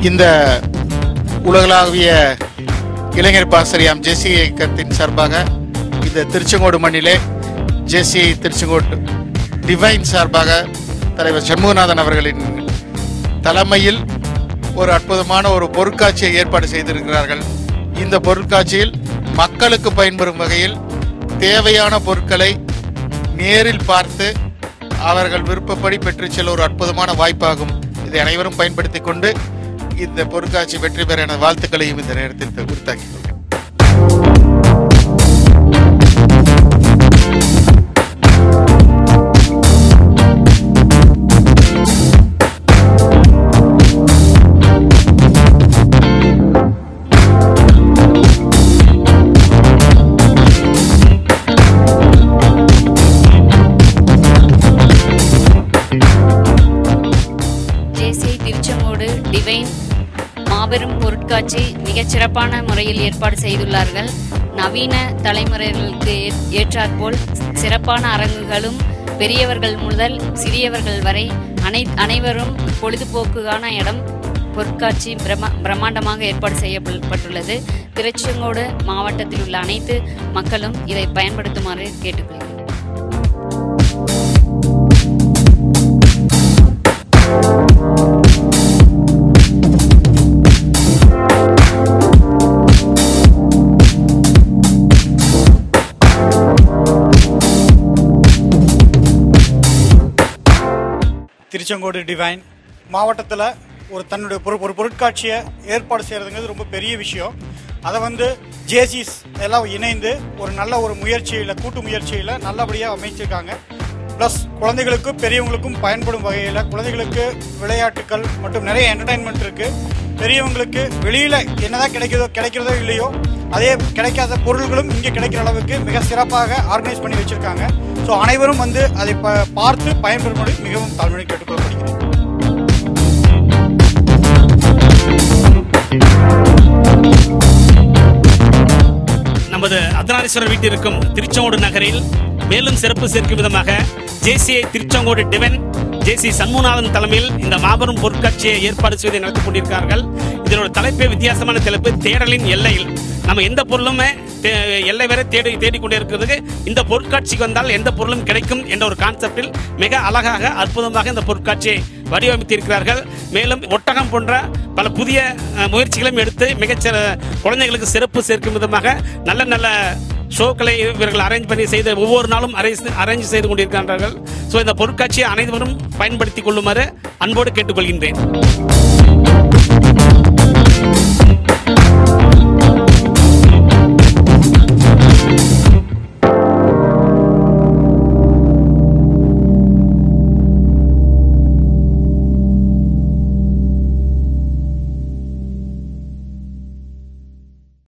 இந்த உலகளாவிய இளைஞர் பாசரியாம் ஜெசி இயக்கத்தின் சார்பாக இந்த திருச்செங்கோடு மண்ணிலே ஜெசி திருச்செங்கோடு டிவைன் சார்பாக தலைவர் சண்முகநாதன் அவர்களின் தலைமையில் ஒரு அற்புதமான ஒரு பொருட்காட்சியை ஏற்பாடு செய்திருக்கிறார்கள் இந்த பொருட்காட்சியில் மக்களுக்கு பயன்பெறும் வகையில் தேவையான பொருட்களை நேரில் பார்த்து அவர்கள் விருப்பப்படி பெற்றுச் செல்ல ஒரு அற்புதமான வாய்ப்பாகும் இதை அனைவரும் பயன்படுத்திக் கொண்டு இந்த பொருட்காட்சி வெற்றி பெற என வாழ்த்துக்களையும் இந்த நேரத்தில் உறுத்தாக்கிக் கொள்கிறேன் ஜேசி திருச்செங்கோடு டிவைன் மாபெரும் பொருட்காட்சி மிகச் சிறப்பான முறையில் ஏற்பாடு செய்துள்ளார்கள் நவீன தலைமுறைகளுக்கு ஏ- ஏற்றாற்போல் சிறப்பான அரங்குகளும் பெரியவர்கள் முதல் சிறியவர்கள் வரை அனை அனைவரும் பொழுதுபோக்குக்கான இடம் பொருட்காட்சி பிரமா பிரம்மாண்டமாக ஏற்பாடு செய்யப்பட்டுள்ளது திருச்செங்கோடு மாவட்டத்தில் உள்ள அனைத்து மக்களும் இதை பயன்படுத்துமாறு கேட்டுக்கொள்கிறேன் திருச்செங்கோடு டிவைன் மாவட்டத்தில் ஒரு தன்னுடைய ஒரு ஒரு பொருட்காட்சியை ஏற்பாடு செய்கிறதுங்கிறது ரொம்ப பெரிய விஷயம் அதை வந்து ஜேசிஸ் எல்லாம் இணைந்து ஒரு நல்ல ஒரு முயற்சியில் கூட்டு முயற்சியில் நல்லபடியாக அமைச்சிருக்காங்க ப்ளஸ் குழந்தைகளுக்கும் பெரியவங்களுக்கும் பயன்படும் வகையில் குழந்தைகளுக்கு விளையாட்டுகள் மற்றும் நிறைய என்டர்டைன்மெண்ட் இருக்குது பெரியவங்களுக்கு வெளியில் என்னதான் கிடைக்கிறதோ கிடைக்கிறதோ இல்லையோ அதே கிடைக்காத பொருள்களும் இங்கே கிடைக்கிற அளவுக்கு மிக சிறப்பாக ஆர்கனைஸ் பண்ணி வச்சுருக்காங்க ஸோ அனைவரும் வந்து அதை ப பார்த்து பயன்பெறும்படி மிகவும் தாழ்மையை கேட்டுக்கொள்ளப்படுகிறேன் நமது அர்த்தநாரீஸ்வரர் வீட்டிற்கும் திருச்செங்கோடு நகரில் மேலும் சிறப்பு சேர்க்கும் விதமாக ஜேசிஐ திருச்செங்கோடு டிவன் ஜேசி சண்முகநாதன் தலைமையில் இந்த மாபெரும் பொருட்காட்சியை ஏற்பாடு செய்து நடத்தி கொண்டிருக்கிறார்கள் இதனோட தலைப்பே வித்தியாசமான தலைப்பு தேடலின் எல்லையில் நம்ம எந்த பொருளுமே தே- எல்லை வரை தேடி தேடிக்கொண்டே இருக்கிறதுக்கு இந்த பொருட்காட்சிக்கு வந்தால் எந்த பொருளும் கிடைக்கும் என்ற ஒரு கான்செப்டில் மிக அழகாக அற்புதமாக இந்த பொருட்காட்சியை வடிவமைத்திருக்கிறார்கள் மேலும் ஒட்டகம் போன்ற பல புதிய அஹ், முயற்சிகளையும் எடுத்து மிகச்சிற குழந்தைகளுக்கு சிறப்பு சேர்க்கும் விதமாக நல்ல நல்ல ஷோக்களை இவர்கள் அரேஞ்ச் பண்ணி செய்து ஒவ்வொரு நாளும் அரேஞ்ச் அரேஞ்ச் செய்து கொண்டிருக்கின்றார்கள் ஸோ இந்த பொருட்காட்சியை அனைவரும் பயன்படுத்திக் கொள்ளுமாறு அன்போடு கேட்டுக்கொள்கின்றேன்